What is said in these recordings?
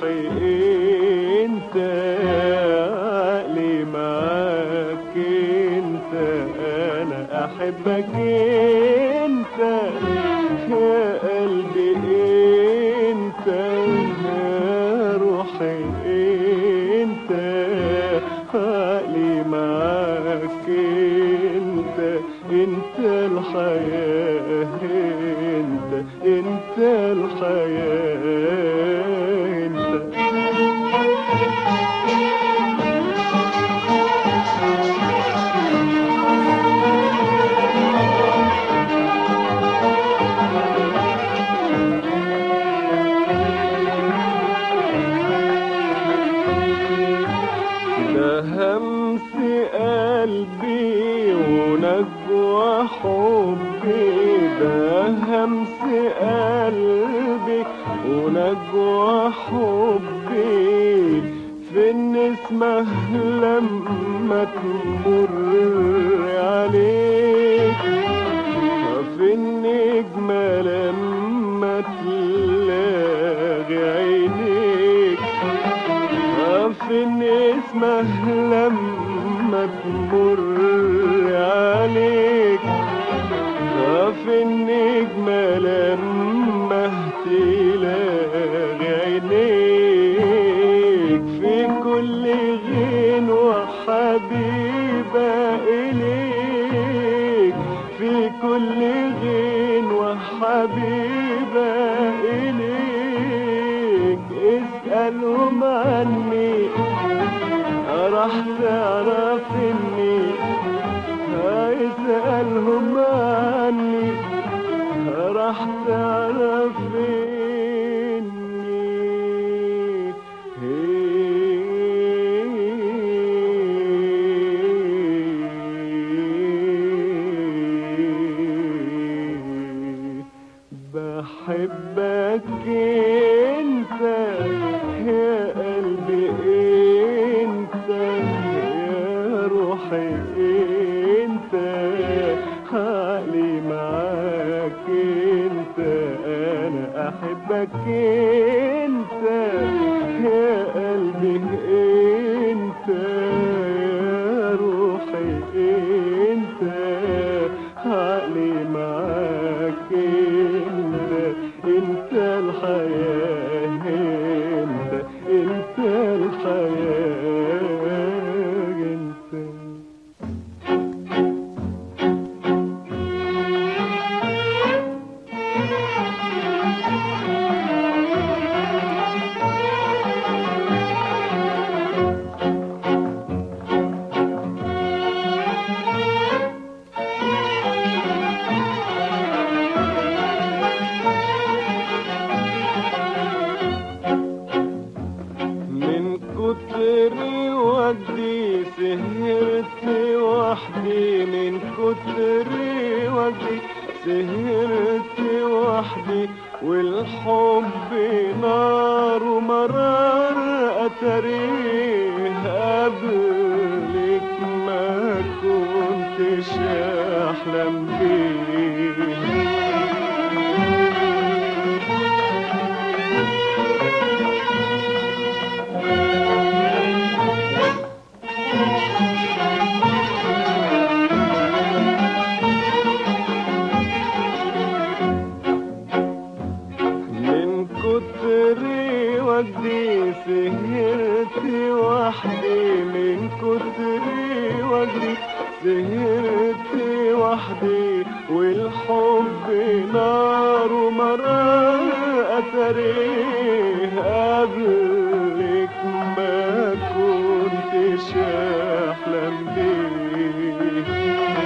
روحي انت عقلي معاك انت انا احبك انت يا قلبي انت يا روحي انت عقلي معاك انت انت الحياة انت انت الحياة انت ده همس قلبي ونجوى حبي ده همس قلبي ونجوى حبي في النسمة لما تمر عليك في النجمة لما تلاقي عينيك في النسمة لما تمر عليك في النجمة لما تلاقي عينيك في كل غنوة حبيبة إليك في كل غنوة حبيبة إليك اسألهم عني راح تعرف إني اسألهم عني راح تعرف إني بحبك انت يا قلبي انت يا روحي انت حالي معاك انت انا احبك انت يا قلبي انت يا روحي انت عقلي معاك انت انت الحياة انت انت الحياة انت من كتر وجدي سهرت وحدي من كتر وجدي سهرت وحدي والحب نار ومرار أتريه قبلك ما كنتش أحلم بيه من كتر وجدي سهرت وحدي من كتر وجدي سهرت وحدي والحب نار ومرار أتريه قبلك ما كنتش أحلم بيه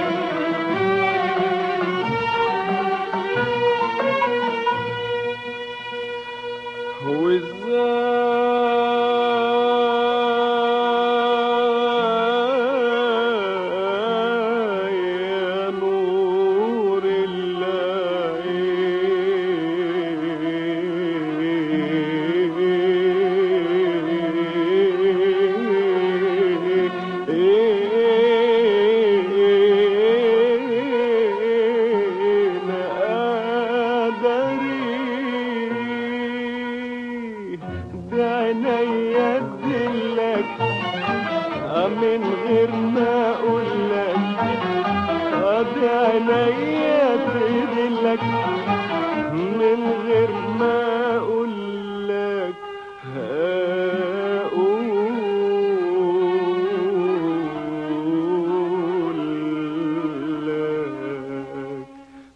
وازاي يا نور الله بعينيا ادلك من غير ما اقولك ادي عينيا تدلك من غير ما اقولك هقولك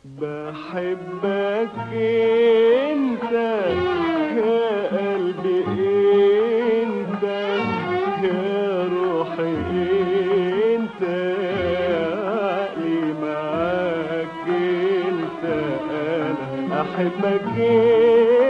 بحبك انت يا قلبي انت يا روحي انت يا عقلي معاك انت انا احبك